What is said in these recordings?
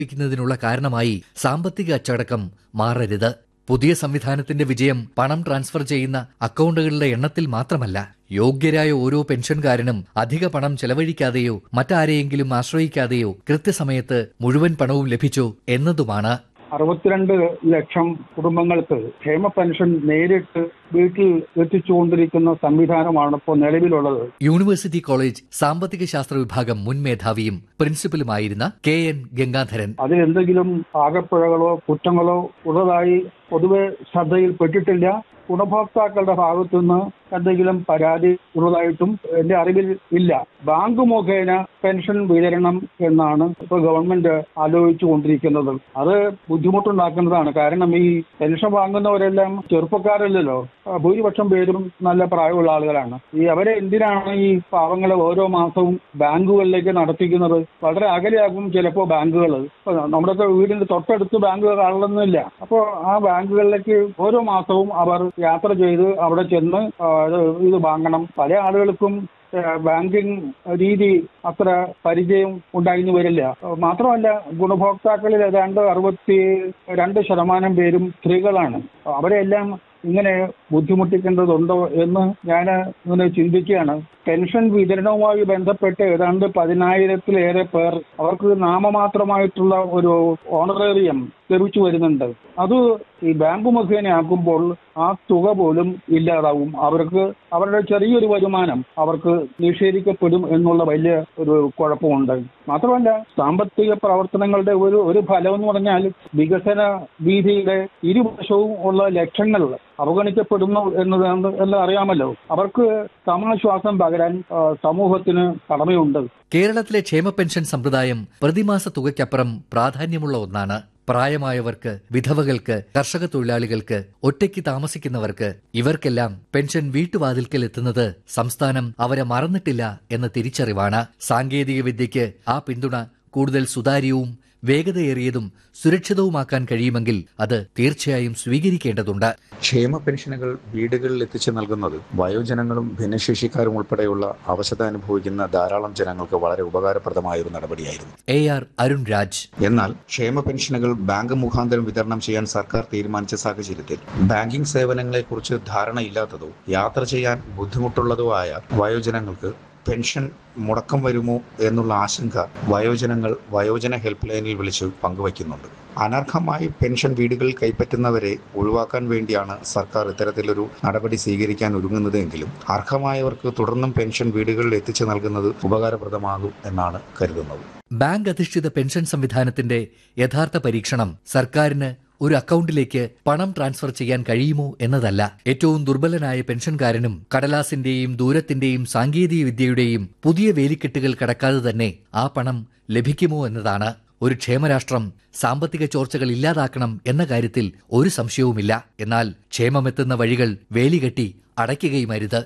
പ്പിക്കുന്നതിനുള്ള കാരണമായി സാമ്പത്തിക അച്ചടക്കം മാറരുത് പുതിയ സംവിധാനത്തിന്റെ വിജയം പണം ട്രാൻസ്ഫർ ചെയ്യുന്ന അക്കൗണ്ടുകളുടെ എണ്ണത്തിൽ മാത്രമല്ല യോഗ്യരായ ഓരോ പെൻഷൻകാരനും അധിക പണം ചെലവഴിക്കാതെയോ മറ്റാരെയെങ്കിലും ആശ്രയിക്കാതെയോ കൃത്യസമയത്ത് മുഴുവൻ പണവും ലഭിച്ചോ എന്നതുമാണ് അറുപത്തിരണ്ട് ലക്ഷം കുടുംബങ്ങൾക്ക് ക്ഷേമ പെൻഷൻ നേരിട്ട് വീട്ടിൽ എത്തിച്ചുകൊണ്ടിരിക്കുന്ന സംവിധാനമാണ് ഇപ്പോൾ നിലവിലുള്ളത് യൂണിവേഴ്സിറ്റി കോളേജ് സാമ്പത്തിക ശാസ്ത്ര വിഭാഗം മുൻ മേധാവിയും പ്രിൻസിപ്പലുമായിരുന്ന കെ എൻ ഗംഗാധരൻ അതിലെന്തെങ്കിലും ആകപ്പിഴകളോ കുറ്റങ്ങളോ ഉള്ളതായി പൊതുവെ ശ്രദ്ധയിൽപ്പെട്ടിട്ടില്ല ഗുണഭോക്താക്കളുടെ ഭാഗത്തുനിന്ന് എന്തെങ്കിലും പരാതി ഉള്ളതായിട്ടും എന്റെ അറിവിൽ ഇല്ല ബാങ്ക് മുഖേന പെൻഷൻ വിതരണം എന്നാണ് ഇപ്പോൾ ഗവൺമെന്റ് ആലോചിച്ചു കൊണ്ടിരിക്കുന്നത് അത് ബുദ്ധിമുട്ടുണ്ടാക്കുന്നതാണ് കാരണം ഈ പെൻഷൻ വാങ്ങുന്നവരെല്ലാം ചെറുപ്പക്കാരല്ലല്ലോ ആ, ഭൂരിപക്ഷം പേരും നല്ല പ്രായമുള്ള ആളുകളാണ് ഈ അവരെ എന്തിനാണ് ഈ പാവങ്ങളെ ഓരോ മാസവും ബാങ്കുകളിലേക്ക് നടത്തിക്കുന്നത് വളരെ അകലെയാകും ചിലപ്പോൾ ബാങ്കുകൾ ഇപ്പൊ നമ്മുടെയൊക്കെ വീടിന്റെ തൊട്ടടുത്ത് ബാങ്കുകൾ കാണണമെന്നില്ല അപ്പോൾ ആ ബാങ്കുകളിലേക്ക് ഓരോ മാസവും അവർ യാത്ര ചെയ്ത് അവിടെ ചെന്ന് ആ, ഇത് ഇത് വാങ്ങണം പല ആളുകൾക്കും ഏഹ് ബാങ്കിങ് രീതി അത്ര പരിചയം ഉണ്ടായിന്ന് വരില്ല ഏഹ് മാത്രമല്ല ഗുണഭോക്താക്കളിൽ ഏതാണ്ട് അറുപത്തി രണ്ട് ശതമാനം പേരും സ്ത്രീകളാണ് അവരെല്ലാം ഇങ്ങനെ ബുദ്ധിമുട്ടിക്കേണ്ടതുണ്ടോ എന്ന് ഞാൻ ഇങ്ങനെ ചിന്തിക്കുകയാണ് പെൻഷൻ വിതരണവുമായി ബന്ധപ്പെട്ട് ഏതാണ്ട് പതിനായിരത്തിലേറെ പേർ അവർക്ക് നാമമാത്രമായിട്ടുള്ള ഒരു ഓണറേറിയം ലഭിച്ചു വരുന്നുണ്ട് അത് ഈ ബാങ്ക് മുഖേന ആക്കുമ്പോൾ ആ തുക പോലും ഇല്ലാതാവും അവർക്ക് അവരുടെ ചെറിയൊരു വരുമാനം അവർക്ക് നിഷേധിക്കപ്പെടും എന്നുള്ള വലിയ ഒരു കുഴപ്പമുണ്ട് മാത്രമല്ല സാമ്പത്തിക പ്രവർത്തനങ്ങളുടെ ഒരു ഒരു ഫലം എന്ന് പറഞ്ഞാൽ വികസന വീതിയുടെ ഇരുവശവും ഉള്ള ലക്ഷ്യങ്ങൾ അവഗണിക്കപ്പെടുന്നു എന്നത് എല്ലാം അറിയാമല്ലോ അവർക്ക് സമാശ്വാസം പകരാൻ ആ, സമൂഹത്തിന് കടമയുണ്ട് കേരളത്തിലെ ക്ഷേമ പെൻഷൻ സമ്പ്രദായം പ്രതിമാസ തുകയ്ക്കപ്പുറം പ്രാധാന്യമുള്ള ഒന്നാണ് പ്രായമായവർക്ക് വിധവകൾക്ക് കർഷക തൊഴിലാളികൾക്ക് ഒറ്റയ്ക്ക് താമസിക്കുന്നവർക്ക് ഇവർക്കെല്ലാം പെൻഷൻ വീട്ടുവാതിൽക്കൽ എത്തുന്നത് സംസ്ഥാനം അവരെ മറന്നിട്ടില്ല എന്ന തിരിച്ചറിവാണ് സാങ്കേതിക വിദ്യയ്ക്ക് ആ പിന്തുണ കൂടുതൽ സുതാര്യവും വേഗതയേറിയതും സുരക്ഷിതവുമാക്കാൻ കഴിയുമെങ്കിൽ അത് തീർച്ചയായും സ്വീകരിക്കേണ്ടതുണ്ട് ക്ഷേമ പെൻഷനുകൾ വീടുകളിൽ എത്തിച്ചു നൽകുന്നത് വയോജനങ്ങളും ഭിന്നശേഷിക്കാരും ഉൾപ്പെടെയുള്ള അവശത അനുഭവിക്കുന്ന ധാരാളം ജനങ്ങൾക്ക് വളരെ ഉപകാരപ്രദമായ ഒരു നടപടിയായിരുന്നു എ ആർ അരുൺ രാജ് എന്നാൽ ക്ഷേമ പെൻഷനുകൾ ബാങ്ക് മുഖാന്തരം വിതരണം ചെയ്യാൻ സർക്കാർ തീരുമാനിച്ച സാഹചര്യത്തിൽ ബാങ്കിംഗ് സേവനങ്ങളെക്കുറിച്ച് ധാരണയില്ലാത്തതോ യാത്ര ചെയ്യാൻ ബുദ്ധിമുട്ടുള്ളതോ ആയ വയോജനങ്ങൾക്ക് പെൻഷൻ മുടക്കം വരുമോ എന്നുള്ള ആശങ്ക വയോജനങ്ങൾ വയോജന ഹെൽപ്പ് ലൈനിൽ വിളിച്ച് പങ്കുവയ്ക്കുന്നുണ്ട് അനർഹമായി പെൻഷൻ വീടുകളിൽ കൈപ്പറ്റുന്നവരെ ഒഴിവാക്കാൻ വേണ്ടിയാണ് സർക്കാർ ഇത്തരത്തിലൊരു നടപടി സ്വീകരിക്കാൻ ഒരുങ്ങുന്നത് എങ്കിലും അർഹമായവർക്ക് തുടർന്നും പെൻഷൻ വീടുകളിൽ എത്തിച്ചു നൽകുന്നത് ഉപകാരപ്രദമാകും എന്നാണ് കരുതുന്നത് ബാങ്ക് അധിഷ്ഠിത പെൻഷൻ സംവിധാനത്തിന്റെ യഥാർത്ഥ പരീക്ഷണം സർക്കാരിന് ഒരു അക്കൗണ്ടിലേക്ക് പണം ട്രാൻസ്ഫർ ചെയ്യാൻ കഴിയുമോ എന്നതല്ല ഏറ്റവും ദുർബലനായ പെൻഷൻകാരനും കടലാസിന്റെയും ദൂരത്തിന്റെയും സാങ്കേതിക വിദ്യയുടെയും പുതിയ വേലിക്കെട്ടുകൾ കടക്കാതെ തന്നെ ആ പണം ലഭിക്കുമോ എന്നതാണ് ഒരു ക്ഷേമരാഷ്ട്രം സാമ്പത്തിക ചോർച്ചകൾ ഇല്ലാതാക്കണം എന്ന കാര്യത്തിൽ ഒരു സംശയവുമില്ല എന്നാൽ ക്ഷേമമെത്തുന്ന വഴികൾ വേലികെട്ടി അടയ്ക്കുകയുമരുത്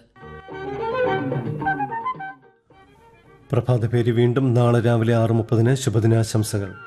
പ്രഭാത പേര് വീണ്ടും നാളെ രാവിലെ ആറ് മുപ്പതിന് ശുഭദിനാശംസകൾ